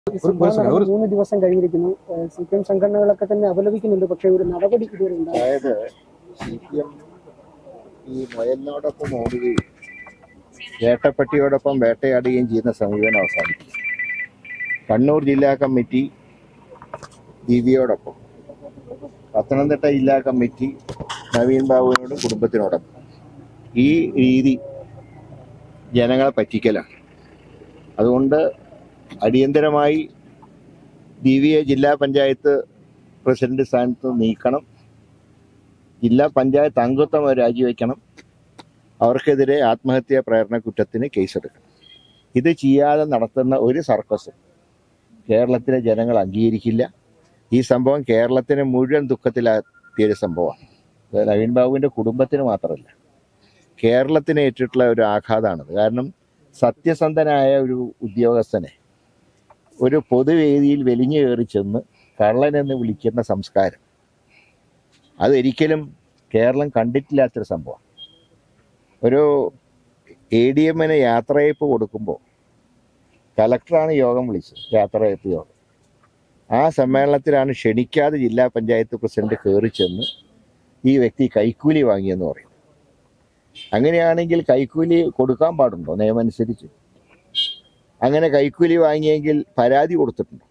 സംഭവം നടന്ന് ഒരു- മൂന്ന് ദിവസം കഴിഞ്ഞിരിക്കുന്നു സി പി എം സംഘടനകളൊക്കെ തന്നെ അപലപിക്കുന്നുണ്ട് പക്ഷേ ഒരു നടപടി ഇതുവരെ ഉണ്ടായി അതായത് സി പി എം ഈ മുയലിനോടൊപ്പം ഓടുകയും വേട്ടപ്പട്ടിയോടൊപ്പം വേട്ടയാടുകയും ചെയ്യുന്ന സമീപനം അവസാനിക്കും കണ്ണൂർ ജില്ലാ കമ്മിറ്റി ദിവ്യയോടൊപ്പം പത്തനംതിട്ട ജില്ലാ കമ്മിറ്റി നവീൻ ബാബുവിനോടും കുടുംബത്തിനോടൊപ്പം ഈ രീതി ജനങ്ങളെ പറ്റിക്കലാണ് അതുകൊണ്ട് അടിയന്തരമായി ദിവ്യയെ ജില്ലാ പഞ്ചായത്ത് പ്രസിഡന്റ് സ്ഥാനത്ത് നീക്കണം ജില്ലാ പഞ്ചായത്ത് അംഗത്വം അവർ രാജിവെക്കണം അവർക്കെതിരെ ആത്മഹത്യാ പ്രേരണ കുറ്റത്തിന് കേസെടുക്കണം ഇത് ചെയ്യാതെ നടത്തുന്ന ഒരു സർക്കസും കേരളത്തിലെ ജനങ്ങൾ അംഗീകരിക്കില്ല ഈ സംഭവം കേരളത്തിന് മുഴുവൻ ദുഃഖത്തിലാക്കിയൊരു സംഭവമാണ് അത് നവീൻ ബാബുവിൻ്റെ കുടുംബത്തിന് മാത്രമല്ല കേരളത്തിന് ഏറ്റിട്ടുള്ള ഒരു ആഘാതമാണിത് കാരണം സത്യസന്ധനായ ഒരു ഉദ്യോഗസ്ഥനെ ഒരു പൊതുവേദിയിൽ വെലിഞ്ഞു കയറി ചെന്ന് കള്ളനെന്ന് വിളിക്കുന്ന സംസ്കാരം അതൊരിക്കലും കേരളം കണ്ടിട്ടില്ലാത്തൊരു സംഭവമാണ് ഒരു എ ഡി എമ്മിന് യാത്രയയപ്പ് കൊടുക്കുമ്പോൾ കലക്ടറാണ് യോഗം വിളിച്ചത് യാത്രയയപ്പ് യോഗം ആ സമ്മേളനത്തിലാണ് ക്ഷണിക്കാതെ ജില്ലാ പഞ്ചായത്ത് പ്രസിഡന്റ് കയറി ചെന്ന് ഈ വ്യക്തി കൈക്കൂലി വാങ്ങിയെന്ന് പറയുന്നത് അങ്ങനെയാണെങ്കിൽ കൈക്കൂലി കൊടുക്കാൻ പാടുണ്ടോ നിയമമനുസരിച്ച് അങ്ങനെ കൈക്കൂലി വാങ്ങിയെങ്കിൽ പരാതി കൊടുത്തിട്ടുണ്ടോ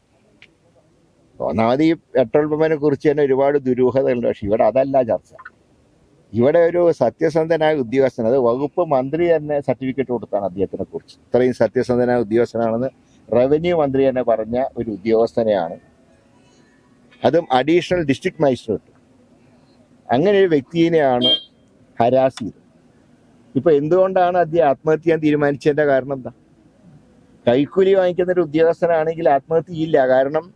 ഒന്നാമത് ഈ പെട്രോൾ പമ്പിനെ കുറിച്ച് തന്നെ ഒരുപാട് ദുരൂഹതകളുണ്ട് പക്ഷെ ഇവിടെ അതല്ല ചർച്ച ഇവിടെ ഒരു സത്യസന്ധനായ ഉദ്യോഗസ്ഥൻ അത് വകുപ്പ് മന്ത്രി തന്നെ സർട്ടിഫിക്കറ്റ് കൊടുത്താണ് അദ്ദേഹത്തിനെ കുറിച്ച് ഇത്രയും സത്യസന്ധനായ ഉദ്യോഗസ്ഥനാണെന്ന് റവന്യൂ മന്ത്രി തന്നെ പറഞ്ഞ ഒരു ഉദ്യോഗസ്ഥനെയാണ് അതും അഡീഷണൽ ഡിസ്ട്രിക്ട് മജിസ്ട്രേറ്റ് അങ്ങനെ ഒരു വ്യക്തിയെയാണ് ഹരാസ് ചെയ്തത് ഇപ്പൊ എന്തുകൊണ്ടാണ് അദ്ദേഹം ആത്മഹത്യ ചെയ്യാൻ തീരുമാനിച്ചതിന്റെ കാരണം എന്താ കൈക്കൂലി വാങ്ങിക്കുന്ന ഒരു ഉദ്യോഗസ്ഥനാണെങ്കിൽ ആത്മഹത്യ ചെയ്യില്ല കാരണം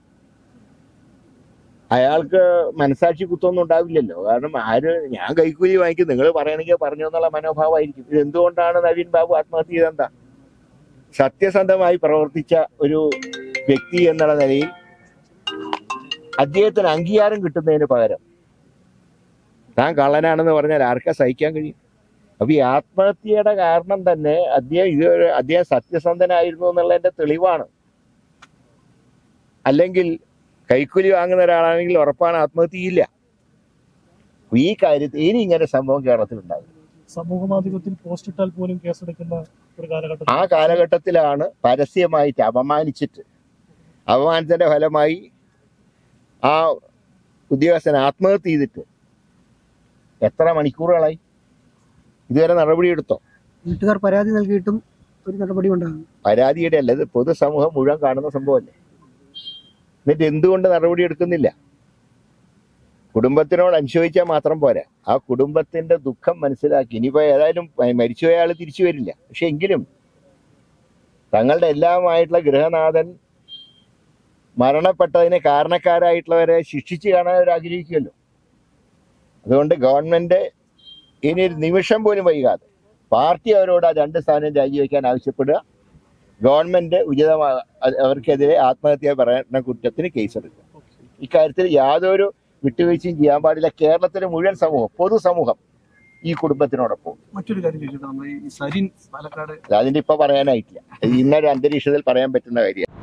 അയാൾക്ക് മനസാക്ഷി കുത്തൊന്നും ഉണ്ടാവില്ലല്ലോ കാരണം ആര് ഞാൻ കൈക്കൂലി വാങ്ങിക്കും നിങ്ങൾ പറയണമെങ്കിൽ പറഞ്ഞു എന്നുള്ള മനോഭാവമായിരിക്കും ഇത് എന്തുകൊണ്ടാണ് നവീൻ ബാബു ആത്മഹത്യ ചെയ്തെന്താ സത്യസന്ധമായി പ്രവർത്തിച്ച ഒരു വ്യക്തി എന്നുള്ള നിലയിൽ അദ്ദേഹത്തിന് അംഗീകാരം കിട്ടുന്നതിന് പകരം താൻ കള്ളനാണെന്ന് പറഞ്ഞാൽ ആർക്കാ സഹിക്കാൻ കഴിയും അപ്പൊ ഈ ആത്മഹത്യയുടെ കാരണം തന്നെ അദ്ദേഹം ഇത് അദ്ദേഹം സത്യസന്ധനായിരുന്നു എന്നുള്ളതിന്റെ തെളിവാണ് അല്ലെങ്കിൽ കൈക്കൂലി വാങ്ങുന്ന ഒരാളാണെങ്കിൽ ഉറപ്പാണ് ആത്മഹത്യ ചെയ്യില്ല ഈ കാര്യത്തിൽ ഇനി ഇങ്ങനെ സംഭവം കേരളത്തിൽ ഉണ്ടാകും സമൂഹ മാധ്യമത്തിൽ പോസ്റ്റ് ഇട്ടാൽ പോലും കേസെടുക്കുന്ന ഒരു കാലഘട്ടം ആ കാലഘട്ടത്തിലാണ് പരസ്യമായിട്ട് അപമാനിച്ചിട്ട് അപമാനത്തിന്റെ ഫലമായി ആ ഉദ്യോഗസ്ഥൻ ആത്മഹത്യ ചെയ്തിട്ട് എത്ര മണിക്കൂറുകളായി ഇതുവരെ നടപടിയെടുത്തോ വീട്ടുകാർ പരാതി നൽകിയിട്ടും ഒരു നടപടി ഉണ്ടാകും പരാതിയുടെ അല്ല ഇത് പൊതുസമൂഹം മുഴുവൻ കാണുന്ന സംഭവമല്ലേ എന്നിട്ട് എന്തുകൊണ്ട് നടപടി എടുക്കുന്നില്ല കുടുംബത്തിനോട് അനുശോചിച്ചാൽ മാത്രം പോരാ ആ കുടുംബത്തിന്റെ ദുഃഖം മനസ്സിലാക്കി ഇനിയിപ്പോ ഏതായാലും മരിച്ചുപോയ ആൾ തിരിച്ചു വരില്ല പക്ഷെ എങ്കിലും തങ്ങളുടെ എല്ലാമായിട്ടുള്ള ഗൃഹനാഥൻ മരണപ്പെട്ടതിന് കാരണക്കാരായിട്ടുള്ളവരെ ശിക്ഷിച്ച് കാണാൻ അവർ ആഗ്രഹിക്കുമല്ലോ അതുകൊണ്ട് ഗവൺമെന്റ് ഇനി ഒരു നിമിഷം പോലും വൈകാതെ പാർട്ടി അവരോട് ആ രണ്ട് സ്ഥാനം രാജിവെക്കാൻ ആവശ്യപ്പെടുക ഗവൺമെന്റ് ഉചിതമായ അവർക്കെതിരെ ആത്മഹത്യാ പറയുന്ന കുറ്റത്തിന് കേസെടുക്കുക ഇക്കാര്യത്തിൽ യാതൊരു വിട്ടുവീഴ്ചയും ചെയ്യാൻ പാടില്ല കേരളത്തിലെ മുഴുവൻ സമൂഹം പൊതുസമൂഹം ഈ കുടുംബത്തിനോടൊപ്പം മറ്റൊരു കാര്യം ചോദിച്ചിട്ട് നമ്മൾ ഈ സരിൻ പാലക്കാട് അതിന്റെ ഇപ്പൊ പറയാനായിട്ടില്ല ഇത് ഇന്നൊരു അന്തരീക്ഷത്തിൽ പറയാൻ പറ്റുന്ന കാര്യമാണ്